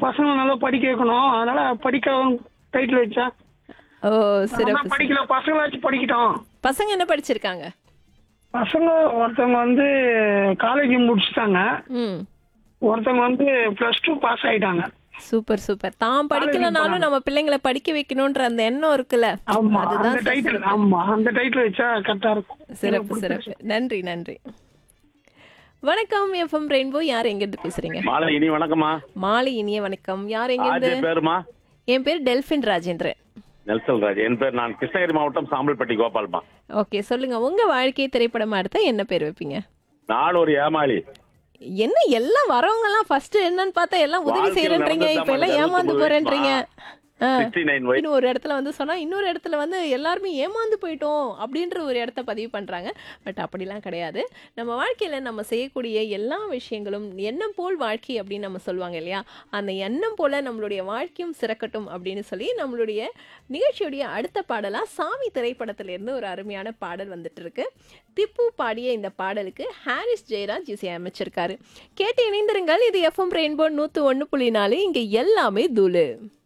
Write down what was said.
பசங்க நல்லா படிக்க வைக்கணும் அதனால படிக்க டைட்டில் வச்சா ஓ நான் சிறப்பு படிக்கல பசங்களாச்சும் படிக்கட்டும் பசங்க என்ன படிச்சிருக்காங்க பசங்க ஒருத்தவங்க வந்து காலேஜ் முடிச்சுட்டாங்க ம் ஒருத்தவங்க வந்து பிளஸ் டூ பாஸ் ஆயிட்டாங்க சூப்பர் சூப்பர் தான் படிக்கலனாலும் நம்ம பிள்ளைங்களை படிக்க வைக்கணும்ன்ற அந்த எண்ணம் இருக்குல்ல ஆமா அந்த அதுதான் டைட்டில் ஆமா அந்த டைட்டில் வச்சா கரெக்டா இருக்கும் சிறப்பு சிறப்பு நன்றி நன்றி வணக்கம் எஃப்எம் ரெயின்போ யார் எங்கிருந்து பேசுறீங்க மாலை இனி வணக்கம்மா மாலை இனிய வணக்கம் யார் ஆஜி எங்கிருந்து பேருமா என் பேர் டெல்பின் ராஜேந்திரன் நெல்சன் ராஜ் என் பேர் நான் கிருஷ்ணகிரி மாவட்டம் சாம்பல்பட்டி கோபால்மா ஓகே சொல்லுங்க உங்க வாழ்க்கை திரைப்படமா எடுத்தா என்ன பேர் வைப்பீங்க நான் ஒரு ஏமாளி என்ன எல்லாம் வரவங்க எல்லாம் ஃபர்ஸ்ட் என்னன்னு பார்த்தா எல்லாம் உதவி வாழ்க்கையில செய்யறேன்றீங்க நடந்தது இப்ப எல்லாம் தான் ஏமாந்து மனிதனுக்கு போறேன்றீங்க ஆ. சிக்ஸ்டி நைன் ஒய் இன்னும் ஒரு இடத்துல வந்து சொன்னா இன்னொரு இடத்துல வந்து எல்லாருமே ஏமாந்து போயிட்டோம் அப்படின்ற ஒரு இடத்த பதிவு பண்றாங்க பட் அப்படிலாம் கிடையாது நம்ம வாழ்க்கையில நம்ம செய்யக்கூடிய எல்லா விஷயங்களும் எண்ணம் போல் வாழ்க்கை அப்படின்னு நம்ம சொல்லுவாங்க இல்லையா அந்த எண்ணம் போல நம்மளுடைய வாழ்க்கையும் சிறக்கட்டும் அப்படின்னு சொல்லி நம்மளுடைய நிகழ்ச்சியுடைய அடுத்த பாடலா சாமி திரைப்படத்திலிருந்து ஒரு அருமையான பாடல் வந்துட்டு இருக்கு திப்பு பாடிய இந்த பாடலுக்கு ஹாரிஸ் ஜெயராஜ் இசையமைச்சிருக்காரு கேட்டு இணைந்திருங்கள் இது எஃப்எம் ரெயின்போ நூத்து ஒன்று புள்ளி நாலு இங்க எல்லாமே தூளு